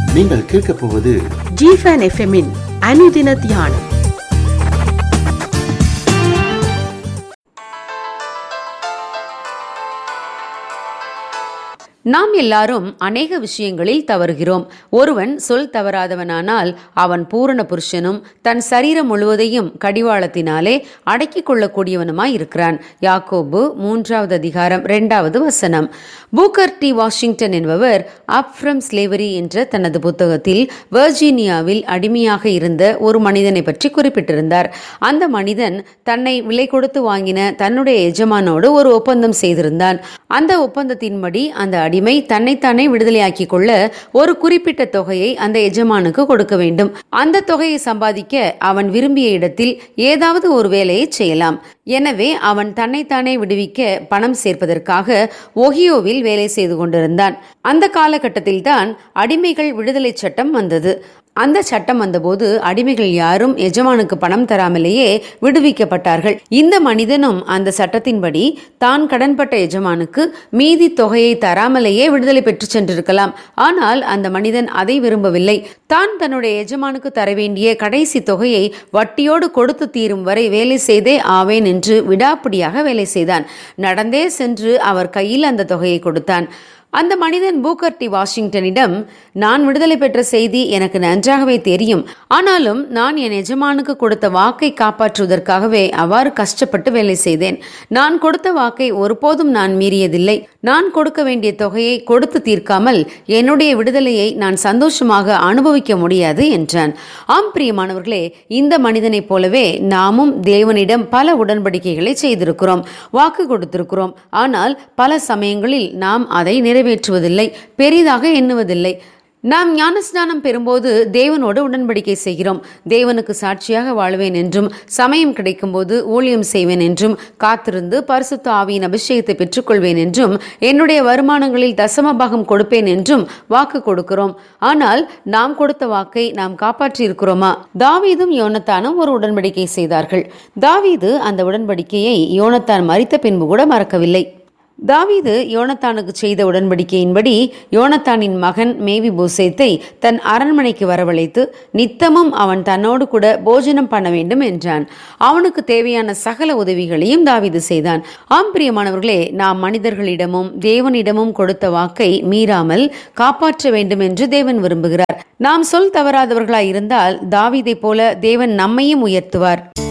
நீங்கள் கேட்கப் போவது ஜிஃபன் எஃப்எம்மின் அனுதின தியானம் நாம் எல்லாரும் அநேக விஷயங்களில் தவறுகிறோம் ஒருவன் சொல் தவறாதவனானால் அவன் பூரண புருஷனும் தன் சரீரம் முழுவதையும் கடிவாளத்தினாலே அடக்கிக் கொள்ளக்கூடியவனுமாய் இருக்கிறான் யாக்கோபு மூன்றாவது அதிகாரம் இரண்டாவது வசனம் பூக்கர் டி வாஷிங்டன் என்பவர் அப் ஃப்ரம் ஸ்லேவரி என்ற தனது புத்தகத்தில் வெர்ஜீனியாவில் அடிமையாக இருந்த ஒரு மனிதனை பற்றி குறிப்பிட்டிருந்தார் அந்த மனிதன் தன்னை விலை கொடுத்து வாங்கின தன்னுடைய எஜமானோடு ஒரு ஒப்பந்தம் செய்திருந்தான் அந்த ஒப்பந்தத்தின்படி அந்த அடிமை தன்னைத்தானே விடுதலையாக்கிக் கொள்ள ஒரு குறிப்பிட்ட தொகையை அந்த எஜமானுக்கு கொடுக்க வேண்டும் அந்த தொகையை சம்பாதிக்க அவன் விரும்பிய இடத்தில் ஏதாவது ஒரு வேலையை செய்யலாம் எனவே அவன் தன்னைத்தானே விடுவிக்க பணம் சேர்ப்பதற்காக ஒஹியோவில் வேலை செய்து கொண்டிருந்தான் அந்த காலகட்டத்தில்தான் அடிமைகள் விடுதலை சட்டம் வந்தது அந்த சட்டம் வந்தபோது அடிமைகள் யாரும் எஜமானுக்கு பணம் தராமலேயே விடுவிக்கப்பட்டார்கள் இந்த மனிதனும் அந்த சட்டத்தின்படி தான் கடன்பட்ட எஜமானுக்கு மீதி தொகையை தராமலேயே விடுதலை பெற்று சென்றிருக்கலாம் ஆனால் அந்த மனிதன் அதை விரும்பவில்லை தான் தன்னுடைய எஜமானுக்கு தர வேண்டிய கடைசி தொகையை வட்டியோடு கொடுத்து தீரும் வரை வேலை செய்தே ஆவேன் என்று விடாப்பிடியாக வேலை செய்தான் நடந்தே சென்று அவர் கையில் அந்த தொகையை கொடுத்தான் அந்த மனிதன் பூக்கர் டி வாஷிங்டனிடம் நான் விடுதலை பெற்ற செய்தி எனக்கு நன்றாகவே தெரியும் ஆனாலும் நான் என் எஜமானுக்கு கொடுத்த வாக்கை காப்பாற்றுவதற்காகவே அவ்வாறு கஷ்டப்பட்டு வேலை செய்தேன் நான் கொடுத்த வாக்கை ஒருபோதும் நான் மீறியதில்லை நான் கொடுக்க வேண்டிய தொகையை கொடுத்து தீர்க்காமல் என்னுடைய விடுதலையை நான் சந்தோஷமாக அனுபவிக்க முடியாது என்றான் ஆம் பிரியமானவர்களே இந்த மனிதனைப் போலவே நாமும் தேவனிடம் பல உடன்படிக்கைகளை செய்திருக்கிறோம் வாக்கு கொடுத்திருக்கிறோம் ஆனால் பல சமயங்களில் நாம் அதை நிறைவேற்றுவதில்லை பெரிதாக எண்ணுவதில்லை நாம் ஞானஸ்நானம் பெறும்போது தேவனோடு உடன்படிக்கை செய்கிறோம் தேவனுக்கு சாட்சியாக வாழ்வேன் என்றும் சமயம் கிடைக்கும்போது ஊழியம் செய்வேன் என்றும் காத்திருந்து பரிசுத்த ஆவியின் அபிஷேகத்தை பெற்றுக்கொள்வேன் என்றும் என்னுடைய வருமானங்களில் தசமபாகம் கொடுப்பேன் என்றும் வாக்கு கொடுக்கிறோம் ஆனால் நாம் கொடுத்த வாக்கை நாம் காப்பாற்றி இருக்கிறோமா தாவீதும் யோனத்தானும் ஒரு உடன்படிக்கை செய்தார்கள் தாவீது அந்த உடன்படிக்கையை யோனத்தான் மறித்த பின்பு கூட மறக்கவில்லை தாவீது யோனத்தானுக்கு செய்த உடன்படிக்கையின்படி யோனத்தானின் மகன் மேவி போசேத்தை தன் அரண்மனைக்கு வரவழைத்து நித்தமும் அவன் தன்னோடு கூட போஜனம் பண்ண வேண்டும் என்றான் அவனுக்கு தேவையான சகல உதவிகளையும் தாவீது செய்தான் ஆம் பிரியமானவர்களே நாம் மனிதர்களிடமும் தேவனிடமும் கொடுத்த வாக்கை மீறாமல் காப்பாற்ற வேண்டும் என்று தேவன் விரும்புகிறார் நாம் சொல் தவறாதவர்களாய் இருந்தால் தாவீதைப் போல தேவன் நம்மையும் உயர்த்துவார்